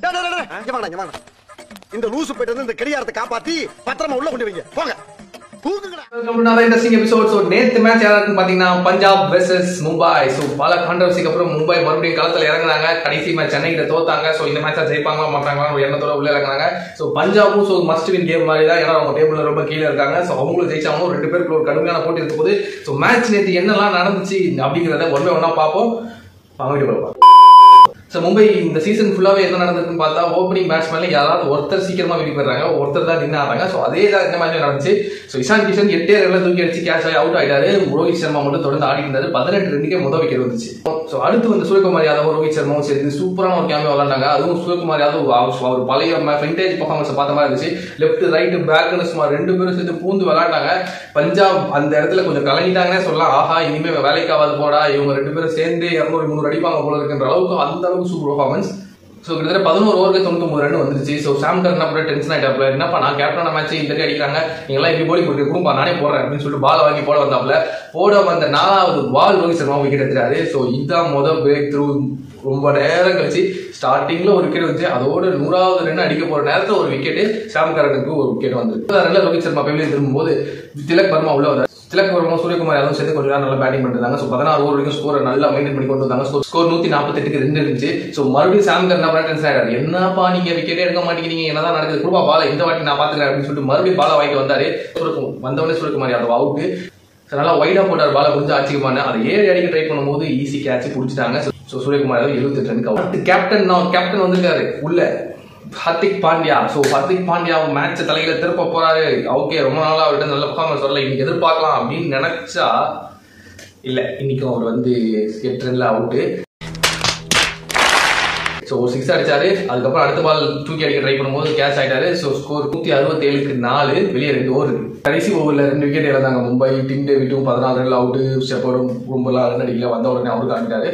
டேய், டேய், டேய், இங்க வாங்க, இங்க வாங்க. இந்த லூசு போயிட்டு வந்து இந்த கடிகாரத்தை காப்பாத்தி பத்திரமா உள்ள கொண்டு வைங்க போங்க தூக்குங்கடா welcome to another interesting episode. So, நேத்து மேட்ச் யாராருன்னு பாத்தீங்கன்னா பஞ்சாப் வெர்சஸ் மும்பை ஸோ பல கான்ட்ரவர்சிக்கு அப்புறம் மும்பை மறுபடியும் களத்துல இறங்குனாங்க கடைசி மேட்ச் சென்னை கிட்ட தோத்தாங்க ஸோ இந்த மேட்ச் ஜெயிப்பாங்களா மாட்டாங்களா ஒரு எண்ணத்தோட உள்ள இறங்குனாங்க ஸோ பஞ்சாபும் ஸோ மஸ்ட் வின் கேம் மாதிரி தான் ஏன்னா அவங்க டேபிள்ல ரொம்ப கீழே இருக்காங்க ஸோ அவங்களும் ஜெயிச்சாங்க ரெண்டு பேருக்கு ஒரு கடுமையான போட்டி இருக்க போது ஸோ மேட்ச் நேற்று என்னெல்லாம் நடந்துச்சு அப்படிங்கிறத ஒன் பை ஒன்னா பார்ப்போம் வாங்க வீட்டு பார்ப்போம் ஸோ மும்பை இந்த சீசன் ஃபுல்லாவே என்ன நடந்திருக்குன்னு பார்த்தா ஓப்பனிங் பேட்ஸ்மேன்ல யாராவது ஒருத்தர் சீக்கிரமா வெளியே போயிடுறாங்க ஒருத்தர் தான் நின்று ஆடுறாங்க ஸோ அதே தான் இந்த மேட்ச் நடந்துச்சு ஸோ இஷான் கிஷன் எட்டே ரன்ல தூக்கி அடிச்சு கேட்ச் ஆகி அவுட் ஆயிட்டாரு ரோஹித் சர்மா மட்டும் தொடர்ந்து ஆடி இருந்தாரு பதினெட்டு ரெண்டுக்கே முதல் விக்கெட் வந்துச்சு ஸோ அடுத்து வந்து சூரியகுமார் யாதவ் ரோஹித் சர்மாவும் சேர்ந்து சூப்பரான ஒரு கேமியோ விளாண்டாங்க அதுவும் சூரியகுமார் யாதவ் அவர் அவர் பழைய ஃபிண்டேஜ் பர்ஃபார்மன்ஸ் பார்த்த மாதிரி இருந்துச்சு லெஃப்ட் ரைட் பேக்னு சுமார் ரெண்டு பேரும் சேர்ந்து பூந்து விளாண்டாங்க பஞ்சாப் அந்த இடத்துல கொஞ்சம் கலங்கிட்டாங்கன்னே சொல்லலாம் ஆஹா இனிமே வேலைக்காவது போடா இவங்க ரெண்டு பேரும் சேர்ந்து இரநூறு முந்நூறு அடிப்பாங்க போல இருக்குன்ற அளவுக்கு அந்த அளவுக்கு சூப்பர் பர்ஃபார்மன்ஸ் ஸோ கிட்டத்தட்ட பதினோரு ஓவருக்கு தொண்ணூத்தொம்பது ரன் வந்துருச்சு ஸோ சாம் கர்னா அப்புறம் டென்ஷன் ஆயிட்டாப்ல என்னப்பா நான் கேப்டனான மேட்ச் இந்த மாதிரி அடிக்கிறாங்க நீங்க எல்லாம் இப்படி போடி போட்டு குடும்பா நானே போடுறேன் அப்படின்னு சொல்லிட்டு பால் வாங்கி போட வந்தாப்ல போட வந்த நாலாவது பால் ரோஹித் சர்மா விக்கெட் எடுத்துறாரு ஸோ இதுதான் மொதல் பிரேக் த்ரூ ரொம்ப நேரம் கழிச்சு ஸ்டார்டிங்ல ஒரு விக்கெட் வந்துச்சு அதோட நூறாவது ரன் அடிக்க போற நேரத்துல ஒரு விக்கெட் சாம் கரனுக்கு ஒரு விக்கெட் வந்து ரன்ல ரோஹித் சர்மா வெளியே திரும்பும்போது திலக் வர்மா உள்ள வந்தார் திலக் வர்மா சூரியகுமார் யாதவ் சேர்ந்து கொஞ்ச நேரம் நல்லா பேட்டிங் பண்ணிருந்தாங்க ஸோ பதினாறு ஓவர் வரைக்கும் ஸ்கோரை நல்லா மெயின்டைன் பண்ணி கொண்டு வந்தாங்க ஸ்கோர் ஸ்கோர் நூத்தி நாற்பத்தெட்டுக்கு ரெண்டு இருந்துச்சு ஸோ மறுபடியும் சாம் கர்னா டென்ஷன் ஆயிடாரு என்னப்பா நீங்க விக்கெட்டே எடுக்க மாட்டேங்கிறீங்க என்னதான் நடக்குது குருபா பால இந்த வாட்டி நான் பாத்துக்கிறேன் அப்படின்னு சொல்லிட்டு மறுபடியும் பால வாங்கிட்டு வந்தாரு சூரியகுமார் வந்தவொடனே சூரியகுமார் யாதவ் அவுட்டு ஸோ நல்லா வைடா போட்டார் பால கொஞ்சம் ஆச்சரியமான அதை ஏழு அடிக்க ட்ரை பண்ணும்போது ஈஸி கேட்ச் பிடிச்சிட்டாங்க ஸோ சூரியகுமார் யாதவ் எழுபத்தெட்டு ரனுக்கு அவுட் கேப்டன் நான் கேப்டன் வந்திருக்காரு உள்ள ஹர்திக் பாண்டியா ஸோ ஹர்திக் பாண்டியா மேட்ச் தலையில திருப்ப போறாரு ஓகே ரொம்ப நாளா அவர்கிட்ட நல்ல பர்ஃபார்மன்ஸ் வரல இன்னைக்கு எதிர்பார்க்கலாம் அப்படின்னு நினைச்சா இல்ல இன்னைக்கும் அவர் வந்து எட்டு ரன்ல அவுட்டு ஸோ ஒரு சிக்ஸ் அடிச்சாரு அதுக்கப்புறம் அடுத்த பால் தூக்கி அடிக்க ட்ரை பண்ணும்போது கேட்ச் ஆயிட்டாரு ஸோ ஸ்கோர் நூத்தி அறுபத்தி ஏழுக்கு நாலு வெளியே ரெண்டு ஓவர் கடைசி ஓவர்ல ரெண்டு விக்கெட் இழந்தாங்க மும்பை டிம் டேவிட்டும் பதினாலு ரன்ல அவுட்டு ஷெப்பர்டும் ரொம்ப ரன் அடிக்கல வந்த உடனே அவருக்கு ஆடிட்டாரு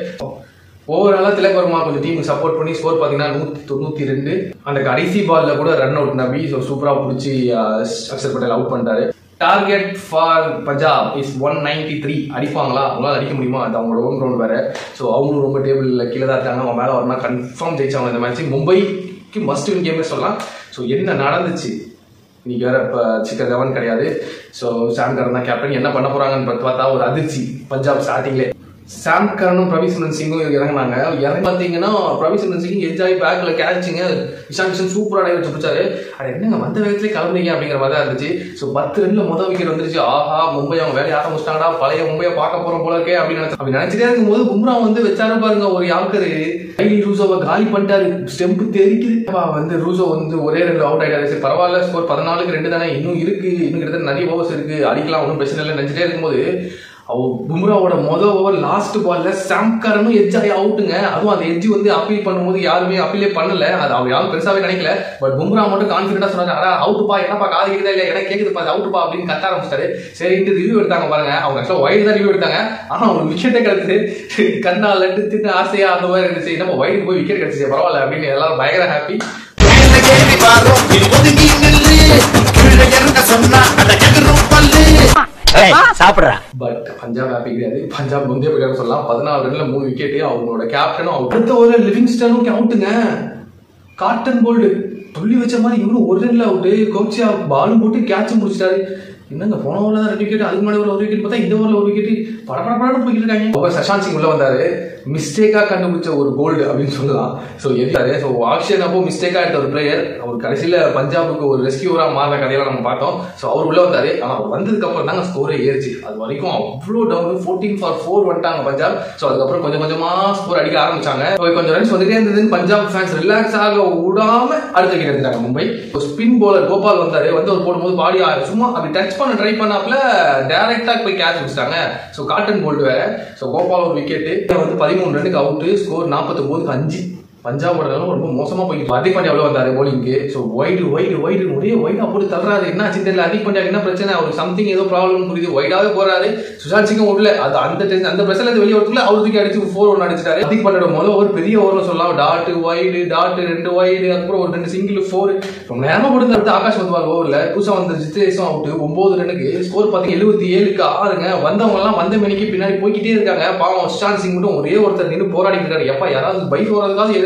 ஓவராலா திலக் வர்மா கொஞ்சம் டீமுக்கு சப்போர்ட் பண்ணி ஸ்கோர் பாத்தீங்கன்னா நூத்தி தொண்ணூத்தி ரெண்டு அந்த கடைசி பால்ல கூட ரன் அவுட் நபி ஸோ சூப்பரா பிடிச்சி அக்ஷர் பட்டேல் அவுட் பண்ணிட்டாரு target for Punjab is one ninety three அடிப்பாங்களா அவங்களால அடிக்க முடியுமா அது அவங்களோட ஓன் கிரவுண்ட் வேற ஸோ அவங்களும் ரொம்ப டேபிளில் கீழே தான் இருக்காங்க அவங்க மேலே வரணும் கன்ஃபார்ம் ஜெயிச்சாங்க இந்த மேட்ச் மும்பைக்கு மஸ்ட் வின் கேமே சொல்லலாம் ஸோ என்ன நடந்துச்சு இன்னைக்கு வேற இப்போ சிக்கர் தவன் கிடையாது ஸோ சாம் கரன் தான் கேப்டன் என்ன பண்ண போறாங்கன்னு பார்த்து பார்த்தா ஒரு அதிர்ச்சி பஞ்சாப் ஸ்டார்டிங்லே சாம் கரனும் பிரவிசந்திரன் சிங்கும் இறங்கினாங்க இறங்கி பார்த்தீங்கன்னா பிரவிசந்திரன் சிங் எட்ஜ் ஆகி பேக்ல கேட்சிங்க இஷான் கிஷன் சூப்பரா அடைய வச்சு பிடிச்சாரு அது என்னங்க வந்த வேகத்திலே கிளம்புறீங்க அப்படிங்கிற மாதிரி தான் இருந்துச்சு ஸோ பத்து ரன்ல முதல் விக்கெட் வந்துருச்சு ஆஹா மும்பை அவங்க வேலையை ஆரம்பிச்சிட்டாங்கடா பழைய மும்பையை பார்க்க போறோம் போல இருக்கே அப்படின்னு நினைச்சு அப்படி நினைச்சிட்டே இருக்கும்போது பும்ரா வந்து வச்சாரு பாருங்க ஒரு யாக்கரு கைலி ரூசோவை காலி பண்ணிட்டாரு ஸ்டெம்பு தெரிக்குது அப்பா, வந்து ரூசோ வந்து ஒரே ரன்ல அவுட் ஆயிட்டாரு சரி பரவாயில்ல ஸ்கோர் பதினாலுக்கு ரெண்டு தானே இன்னும் இருக்கு இன்னும் கிட்டத்தட்ட நிறைய ஓவர்ஸ் இருக்கு அடிக்கலாம் ஒன்றும் பிரச்சனை இல்லை நினைச்சிட்டே இருக்கும்போது அவர் பும்ராவோட மொதல் ஓவர் லாஸ்ட் பால்ல சாம்கரனும் எட்ஜ் ஆகி அவுட்டுங்க அதுவும் அந்த எட்ஜ் வந்து அப்பீல் பண்ணும்போது யாருமே அப்பீலே பண்ணல அது அவர் யாரும் பெருசாவே நினைக்கல பட் பும்ரா மட்டும் கான்பிடண்டா சொன்னாரு அடா அவுட்டுப்பா என்னப்பா காது கேக்குதா இல்ல எனக்கு கேக்குதுப்பா அது அவுட்டுப்பா அப்படின்னு கத்த ஆரம்பிச்சிட்டாரு சரின்ட்டு ரிவ்யூ எடுத்தாங்க பாருங்க அவங்க ஆக்சுவலா வைடு தான் ரிவ்யூ எடுத்தாங்க ஆனா அவங்க விக்கெட்டே கிடைச்சது கண்ணா லட்டு தின்னு ஆசையா அந்த மாதிரி இருந்துச்சு நம்ம வைடு போய் விக்கெட் கிடைச்சிச்சு பரவாயில்ல அப்படின்னு எல்லாரும் பயங்கர ஹாப்பி ஏறி வாரோம் நீ ஒதுங்கி நில்லு கீழே இறங்க சொன்னா அட எதிரும் பல்லு சாப்பிடுறா பட் பஞ்சாப் ஹாப்பி கிடையாது பஞ்சாப் முந்தைய போய் சொல்லலாம் பதினாலு ரன்ல மூணு விக்கெட் அவங்களோட கேப்டனும் out. அடுத்த ஒரு லிவிங்ஸ்டனும் அவுட்டுங்க காட்டன் போல்டு துள்ளி வச்ச மாதிரி இவரும் ஒரு ரன்ல அவுட்டு கோச்சியா பாலும் போட்டு கேட்சும் முடிச்சிட்டாரு என்னங்க போன ஓவர்ல தான் ரெண்டு விக்கெட் அதுக்கு முன்னாடி ஒரு விக்கெட் பார்த்தா இந்த ஓவர்ல ஒரு விக்கெட் படபடப்படன்னு போய்கிட்டு இருக்காங்க அவர் சஷாந்த் சிங் உள்ள வந்தாரு மிஸ்டேக்கா கண்டுபிடிச்ச ஒரு கோல்டு அப்படின்னு சொல்லலாம் ஸோ எதிராரு ஸோ ஆக்ஷன் அப்போ மிஸ்டேக்கா எடுத்த ஒரு பிளேயர் அவர் கடைசியில பஞ்சாபுக்கு ஒரு ரெஸ்கியூரா மாறின கதையெல்லாம் நம்ம பார்த்தோம் ஸோ அவர் உள்ள வந்தாரு ஆனா அவர் வந்ததுக்கு அப்புறம் தாங்க ஸ்கோரே ஏறிச்சு அது வரைக்கும் அவ்வளோ டவுன் ஃபோர்டீன் ஃபார் ஃபோர் வந்துட்டாங்க பஞ்சாப் ஸோ அதுக்கப்புறம் கொஞ்சம் கொஞ்சமா ஸ்கோர் அடிக்க ஆரம்பிச்சாங்க So, கொஞ்சம் ரன்ஸ் வந்துட்டே இருந்ததுன்னு பஞ்சாப் ஃபேன்ஸ் ரிலாக்ஸ் ஆக விடாம அடுத்த விக்கெட் எடுத்துட்டாங்க மும்பை ஸ்பின் bowler கோபால் வந்தாரு வந்து அவர் போடும்போது பாடி சும்மா அப்படி டச் பண்ண ட்ரை பண்ணாப்ல டைரக்டா போய் கேட்ச் பிடிச்சிட்டாங்க ஸோ காட்டன் போல்ட் வேற ஸோ கோபால் ஒரு விக்கெட் வந்து பதிமூணு ரன்னுக்கு அவுட்டு ஸ்கோர் நாற்பத்தொம்போதுக்கு அஞ்சு பஞ்சாபோட நிலைமை ரொம்ப மோசமா போயிட்டு ஹர்திக் பாண்டியா உள்ள வந்தாரு போலிங்க்கு ஸோ ஒயிடு ஒயிடு ஒயிடு ஒரே ஒயிடா போட்டு தள்ளுறாரு என்ன ஆச்சு தெரியல ஹர்திக் பாண்டியா என்ன பிரச்சனை அவர் சம்திங் ஏதோ ப்ராப்ளம் புரியுது ஒயிடாவே போறாரு சுஷாந்த் சிங்கும் உள்ள அது அந்த tension- அந்த பிரச்சனை வெளியே வரதுக்குள்ள அவர் தூக்கி அடிச்சு ஃபோர் ஒன்று அடிச்சிட்டாரு ஹர்திக் பாண்டியோட முதல்ல ஒரு பெரிய ஓவர்னு சொல்லலாம் டாட் ஒயிடு டாட் ரெண்டு ஒயிடு அதுக்கப்புறம் ஒரு ரெண்டு சிங்கிள் ஃபோர் ரொம்ப நேரமா போட்டு அடுத்து ஆகாஷ் வந்து ஓவர்ல புதுசா வந்த ஜித்தேஷும் அவுட் ஒன்பது ரன்னுக்கு ஸ்கோர் பாத்தீங்க எழுபத்தி ஏழுக்கு ஆறுங்க வந்தவங்க எல்லாம் வந்த மணிக்கு பின்னாடி போய்கிட்டே இருக்காங்க பாவம் சுஷாந்த் சிங் மட்டும் ஒரே ஒருத்தர் நின்று போராடிட்டு இருக்காரு எப்பா யாராவது பைக் வரதுக்காக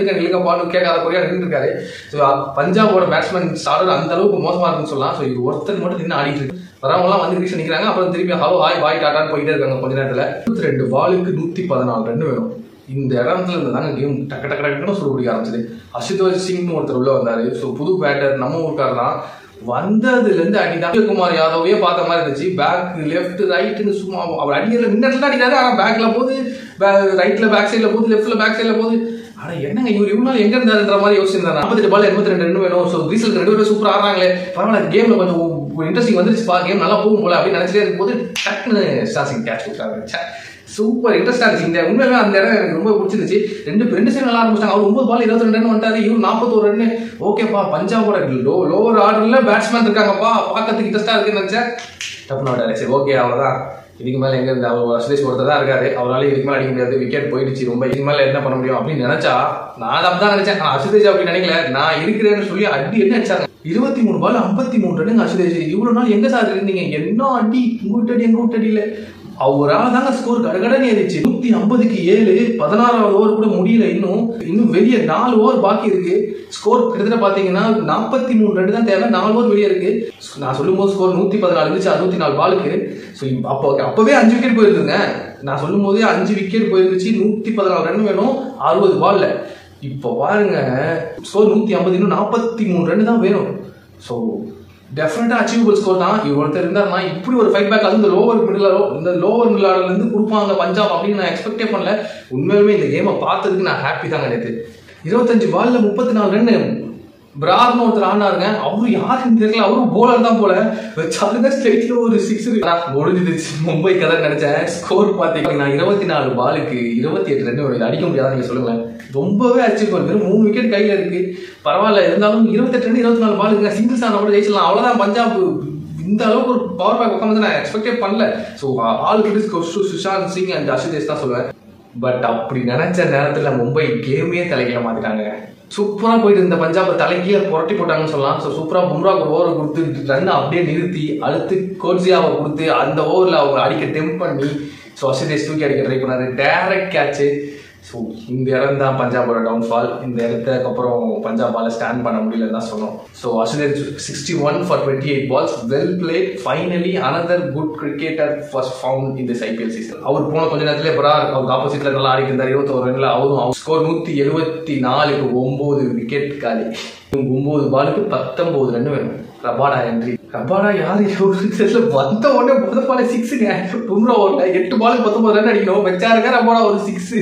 நில்லுங்க நில்லுங்க பான்னு கேட்காத குறையா நின்று இருக்காரு ஸோ பஞ்சாபோட பேட்ஸ்மேன் ஸ்டார்டர் அந்த அளவுக்கு மோசமா இருக்குன்னு சொல்லலாம் ஸோ இது ஒருத்தர் மட்டும் நின்று ஆடிட்டு இருக்கு வரவங்கலாம் வந்து கிரீஸ் நிற்கிறாங்க அப்புறம் திருப்பி ஹலோ ஹாய் பாய் டாட்டான்னு போயிட்டே இருக்காங்க கொஞ்ச நேரத்தில் நூற்றி ரெண்டு பாலுக்கு நூற்றி பதினாலு ரன் வேணும் இந்த இடத்துல இருந்து தாங்க கேம் டக்கு டக்கு டக்குன்னு சுடு பிடிக்க ஆரம்பிச்சது அசுதோஷ் சிங்னு ஒருத்தர் உள்ள வந்தாரு ஸோ புது பேட்டர் நம்ம ஊருக்காரர் தான் வந்ததுல இருந்து அடிதான் குமார் யாதவையே பார்த்த மாதிரி இருந்துச்சு பேக் லெஃப்ட் ரைட்டுன்னு சும்மா அவர் அடிக்கிற மின்னட்ல அடிக்கிறாரு ஆனா பேக்ல போகுது ரைட்ல பேக் சைட்ல போகுது லெஃப்ட்ல பேக் சைட்ல போகுது ஆனா என்னங்க இவர் இவ்வளவு நாள் எங்க இருந்தாருன்ற மாதிரி யோசிச்சிருந்தாரு நாற்பத்தெட்டு பால் எண்பத்தி ரெண்டு ரன் வேணும் ஸோ கிரீஸ்ல ரெண்டு பேரும் சூப்பரா ஆடுறாங்களே பரவாயில்ல கேம்ல கொஞ்சம் இன்ட்ரெஸ்டிங் வந்துருச்சுப்பா கேம் நல்லா போகும் போல அப்படின்னு நினைச்சிட்டே இருக்கும்போது டக்குன்னு ஸ்டார்சிங் கேட்ச் கொடுத்தாங்க சூப்பர் இன்ட்ரெஸ்டா இருந்துச்சு இந்த உண்மையிலுமே அந்த இடம் எனக்கு ரொம்ப பிடிச்சிருந்துச்சு ரெண்டு ரெண்டு சைடு நல்லா ஆரம்பிச்சிட்டாங்க அவர் ஒன்பது பால் இருபத்தி ரெண்டு ரன் வந்துட்டாரு இவர் நாற்பத்தோரு ரன் ஓகேப்பா பஞ்சாபோட லோ லோவர் ஆர்டர்ல பேட்ஸ்மேன் இருக்காங்கப்பா பார்க்கறதுக்கு இன்ட்ரெஸ்டா இருக்குன்னு நினைச்சேன் டப்புனு விட்டாரு சரி ஓகே அவ்வளவுதான் இதுக்கு மேல எங்க இருந்து அவர் சுரேஷ் ஒருத்தர் தான் இருக்காரு அவரால இதுக்கு மேல அடிக்க முடியாது விக்கெட் போயிடுச்சு ரொம்ப இதுக்கு மேல என்ன பண்ண முடியும் அப்படின்னு நினைச்சா நான் அப்படிதான் நினைச்சேன் நான் அசுதேஜ் அப்படி நினைக்கல நான் இருக்கிறேன்னு சொல்லி அடி என்ன அடிச்சாங்க இருபத்தி மூணு பால் ஐம்பத்தி மூணு ரன்னுங்க அசுதேஜ் இவ்வளவு நாள் எங்க சார் இருந்தீங்க என்ன அடி உங்க வீட்டு எங்க வீட்டு அடியில அவரால் தாங்க ஸ்கோர் கடகடன்னு ஏறிச்சு நூத்தி ஐம்பதுக்கு ஏழு பதினாறாவது ஓவர் கூட முடியல இன்னும் இன்னும் வெளியே நாலு ஓவர் பாக்கி இருக்கு ஸ்கோர் கிட்டத்தட்ட பாத்தீங்கன்னா நாற்பத்தி மூணு ரெண்டு தான் தேவை நாலு ஓவர் வெளியே இருக்கு நான் சொல்லும் போது ஸ்கோர் நூத்தி பதினாலு இருந்துச்சு அறுபத்தி நாலு பாலுக்கு ஸோ அப்போ அப்பவே அஞ்சு விக்கெட் போயிருந்துங்க நான் சொல்லும் போதே அஞ்சு விக்கெட் போயிருந்துச்சு நூத்தி பதினாலு ரன் வேணும் அறுபது பால்ல இப்போ பாருங்க ஸ்கோர் நூத்தி ஐம்பது இன்னும் நாற்பத்தி மூணு ரன் தான் வேணும் ஸோ டெஃபினட்டா அச்சீவபிள் ஸ்கோர் தான் இவர் ஒருத்தர் இருந்தாருன்னா இப்படி ஒரு ஃபைட் பேக் அதுவும் இந்த லோவர் மிடில் இந்த லோவர் மிடில் ஆர்டர்ல இருந்து கொடுப்பாங்க பஞ்சாப் அப்படின்னு நான் எக்ஸ்பெக்டே பண்ணல உண்மையுமே இந்த கேமை பார்த்ததுக்கு நான் ஹாப்பி தாங்க நேற்று இருபத்தஞ்சு பால்ல முப்பத்தி நாலு ரன் பிரார்னு ஒருத்தர் ஆனாருங்க அவரு யாருன்னு தெரியல அவரும் போலர் தான் போல வச்சாருங்க ஸ்ட்ரைட்ல ஒரு சிக்ஸ் முடிஞ்சிருச்சு மும்பை கதை நினைச்சேன் ஸ்கோர் பார்த்தீங்கன்னா இருபத்தி நாலு பாலுக்கு இருபத்தி எட்டு ரன் வரும். இது அடிக்க முடியாதா நீங்க சொல்லுங்களேன் ரொம்பவே அச்சீவ் வெறும் மூணு விக்கெட் கையில இருக்கு பரவாயில்ல இருந்தாலும் இருபத்தெட்டு ரன் இருபத்தி நாலு பாலுக்கு சிங்கிள்ஸ் ஆன கூட ஜெயிச்சிடலாம் அவ்வளவுதான் பஞ்சாப் இந்த அளவுக்கு ஒரு பவர் பேக் உட்காந்து நான் எக்ஸ்பெக்டே பண்ணல so all credits Sushant Singh and Ashutosh தான் சொல்லுவேன் பட் அப்படி நினைச்ச நேரத்துல மும்பை கேமே தலைகீழ மாத்திட்டாங்க சூப்பரா போயிட்டு இருந்த பஞ்சாபை தலைகீழ புரட்டி போட்டாங்கன்னு சொல்லலாம் ஸோ சூப்பரா பும்ராக்கு ஒரு ஓவர் கொடுத்து ரன் அப்படியே நிறுத்தி அடுத்து கோட்ஸியாவை கொடுத்து அந்த ஓவர்ல அவங்க அடிக்க டெம்ப் பண்ணி ஸோ அசுதேஷ் தூக்கி அடிக்க ட்ரை பண்ணாரு டேரக்ட் கேட்ச் ஸோ இந்த இடம் தான் பஞ்சாபோட டவுன்ஃபால் இந்த இடத்துக்கு அப்புறம் பஞ்சாபால ஸ்டாண்ட் பண்ண முடியலன்னு தான் சொன்னோம் ஸோ அஸ்வினர் sixty one for twenty eight balls well played finally another good cricketer first found இந்த ஐபிஎல் சீசன் அவர் போன கொஞ்ச நேரத்துல பரா அவருக்கு ஆப்போசிட்ல நல்லா ஆடிட்டு இருந்தார் இருபத்தோரு ரன்ல அவரும் ஸ்கோர் நூத்தி எழுபத்தி நாலுக்கு ஒன்பது விக்கெட் காலி ஒன்பது பாலுக்கு பத்தொன்பது ரன் வேணும் ரபாடா என்ட்ரி ரபாடா யாரு எவ்வளவு தெரியல வந்த உடனே முத பால சிக்ஸுங்க பும்ரா ஓவர்ல எட்டு பாலுக்கு பத்தொன்பது ரன் அடிக்கணும் வச்சாருங்க ரபாடா ஒரு சிக்ஸ்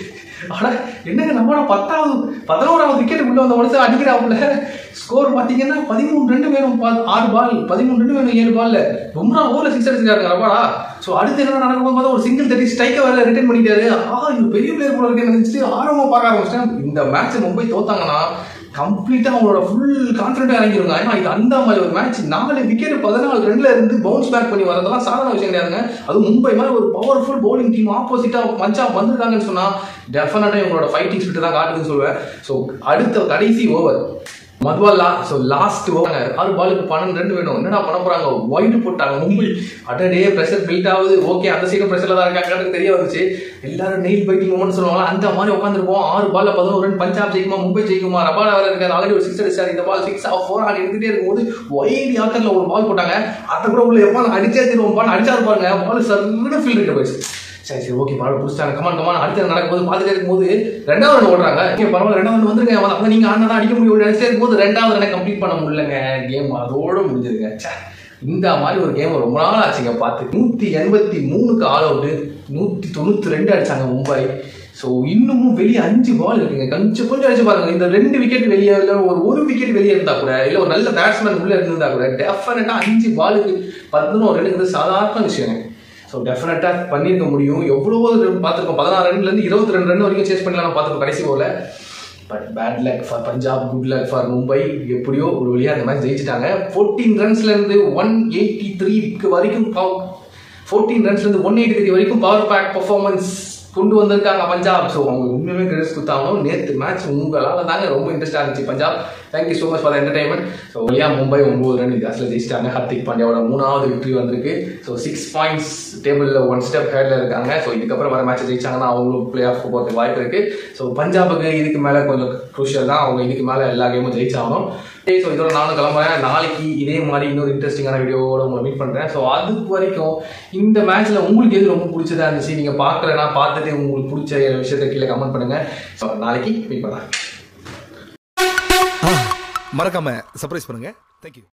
ஆனா என்னங்க ரபாடா பத்தாவது பதினோராவது விக்கெட் உள்ள வந்த மனுஷன் அடிக்கிறாப்புல ஸ்கோர் பாத்தீங்கன்னா பதிமூணு ரெண்டு வேணும் பா- ஆறு பால் பதிமூணு ரெண்டு வேணும் ஏழு பால்ல பும்ரா ஓவர்ல சிக்ஸ் அடிச்சிருக்காருங்க ரபாடா சோ அடுத்து என்ன நடக்கும் போது ஒரு சிங்கிள் தட்டி ஸ்ட்ரைக்கை வேற ரிட்டர்ன் பண்ணிட்டாரு ஆ இது பெரிய பிளேயர் போல இருக்கேன்னு நினைச்சிட்டு ஆர்வமா பார்க்க ஆரம்பிச்சிட்டேன் இந்த மேட்ச் மும்பை தோத்தாங்கன்னா கம்ப்ளீட்டா அவங்களோட ஃபுல் கான்ஃபிடென்ட் இறங்கிருங்க ஏன்னா இது அந்த மாதிரி ஒரு மேட்ச் நாலு விக்கெட் பதினாலு ரன்ல இருந்து பவுன்ஸ் பேக் பண்ணி வரதெல்லாம் சாதாரண விஷயம் கிடையாதுங்க அது மும்பை மாதிரி ஒரு பவர்ஃபுல் பவுலிங் டீம் ஆப்போசிட்டா பஞ்சாப் வந்திருக்காங்கன்னு சொன்னா டெஃபினட்டா இவங்களோட ஃபைட்டிங் ஸ்பிரிட் தான் காட்டுதுன்னு சொல்லுவேன் ஸோ அடுத்த கடைசி ஓவர் மதுவாலா ஸோ லாஸ்ட் ஓவர் ஆறு பாலுக்கு பன்னெண்டு ரன் வேணும் என்னடா பண்ண போறாங்க ஒயிட் போட்டாங்க மும்பை அடடே ப்ரெஷர் பில்ட் ஆகுது ஓகே அந்த சைடு ப்ரெஷர்ல தான் இருக்காங்கன்னு தெரிய வந்துச்சு எல்லாரும் நெயில் பைட்டிங் மூமெண்ட் சொல்லுவாங்க அந்த மாதிரி உட்காந்துருப்போம் ஆறு பால்ல பதினோரு ரன் பஞ்சாப் ஜெயிக்குமா மும்பை ஜெயிக்குமா ரபாடா வேற இருக்காரு ஆல்ரெடி ஒரு சிக்ஸ் அடிச்சாரு இந்த பால் சிக்ஸ் ஆஃப் ஃபோர் ஆடி இருந்துட்டே இருக்கும்போது ஒயிட் யாக்கர்ல ஒரு பால் போட்டாங்க அதை கூட உள்ள எப்போ அடிச்சே திரும்ப பால் அடிச்சாரு பாருங்க பால் சர்ன்னு ஃபீல்டு கிட்ட போயிடுச்சு சரி சரி ஓகே பரவாயில்ல புடிச்சிட்டாங்க கமான் கமான் அடுத்து நடக்கும்போது பார்த்துட்டே இருக்கும்போது ரெண்டாவது ரன் ஓடுறாங்க ஓகே பரவாயில்ல ரெண்டாவது run வந்துருங்க அப்ப நீங்க ஆனா தான் அடிக்க முடியும் நினைச்சிட்டே இருக்கும்போது ரெண்டாவது ரன் கம்ப்ளீட் பண்ண முடியலங்க கேம் அதோட முடிஞ்சிருங்க ச்சே. இந்த மாதிரி ஒரு கேம் ரொம்ப நாள் ஆச்சுங்க பார்த்து நூத்தி எண்பத்தி மூணுக்கு ஆல் அவுட் நூத்தி தொண்ணூத்தி ரெண்டு அடிச்சாங்க மும்பை ஸோ இன்னமும் வெளியே அஞ்சு பால் இருக்குங்க கொஞ்சம் கொஞ்சம் அடிச்சு பாருங்க இந்த ரெண்டு விக்கெட் வெளியே இல்லை ஒரு ஒரு விக்கெட் வெளியே இருந்தா கூட இல்லை ஒரு நல்ல பேட்ஸ்மேன் உள்ள இருந்தா கூட டெஃபினட்டா அஞ்சு பாலுக்கு பதினோரு ரன்னுங்கிறது சாதாரண விஷயங்க ஸோ டெஃபினட்டாக பண்ணியிருக்க முடியும் எவ்வளவோ run பார்த்திருக்கோம் பதினாறு ரன்லேருந்து இருபத்தி ரெண்டு ரன் வரைக்கும் சேஸ் பண்ணலாம் பார்த்துருக்கோம் கடைசி ஓவரில் but bad luck for Punjab good luck for Mumbai எப்படியோ ஒரு வழியாக அந்த மேட்ச் ஜெயிச்சிட்டாங்க ஃபோர்டீன் ரன்ஸ்லேருந்து ஒன் எயிட்டி த்ரீக்கு வரைக்கும் ஃபோர்டீன் ரன்ஸ்லேருந்து ஒன் எயிட்டி த்ரீ வரைக்கும் பவர் பேக் பர்ஃபார்மன்ஸ் கொண்டு வந்திருக்காங்க பஞ்சாப் ஸோ அவங்க உண்மையுமே கிரெடிட்ஸ் கொடுத்தாலும் நேற்று மேட்ச் உங்களால் தாங்க ரொம்ப இன்ட்ரெஸ்டாக இருந்துச்சு Punjab thank you so much for entertainment so வழியா மும்பை ஒன்பது ரன் வித்தியாசத்தில் ஜெயிச்சிட்டாங்க ஹர்திக் பாண்டியாவோட மூணாவது விக்டரி வந்திருக்கு ஸோ சிக்ஸ் பாயிண்ட்ஸ் டேபிளில் ஒன் ஸ்டெப் ஹேட்ல இருக்காங்க ஸோ இதுக்கப்புறம் வர மேட்ச் ஜெயிச்சாங்கன்னா அவங்களும் பிளே ஆஃப் போகிறதுக்கு வாய்ப்பு இருக்கு ஸோ பஞ்சாபுக்கு இதுக்கு மேலே கொஞ்சம் குரூஷியல் தான் அவங்க இதுக்கு மேலே எல்லா கேமும் ஜெயிச்சாகணும் ஸோ இதோட நானும் கிளம்புறேன் நாளைக்கு இதே மாதிரி இன்னொரு இன்ட்ரெஸ்டிங்கான வீடியோவோட உங்களை மீட் பண்ணுறேன் ஸோ அது வரைக்கும் இந்த மேட்ச்ல உங்களுக்கு எது ரொம்ப பிடிச்சதா இருந்துச்சு நீங்கள் பார்க்கலன்னா பார்த்துட்டு உங்களுக்கு பிடிச்ச விஷயத்தை கீழே கமெண்ட் பண்ணுங்க ஸோ நாளைக்கு மீட் பண்ணலாம் மறக்காம சர்ப்ரைஸ் பண்ணுங்க தேங்க்யூ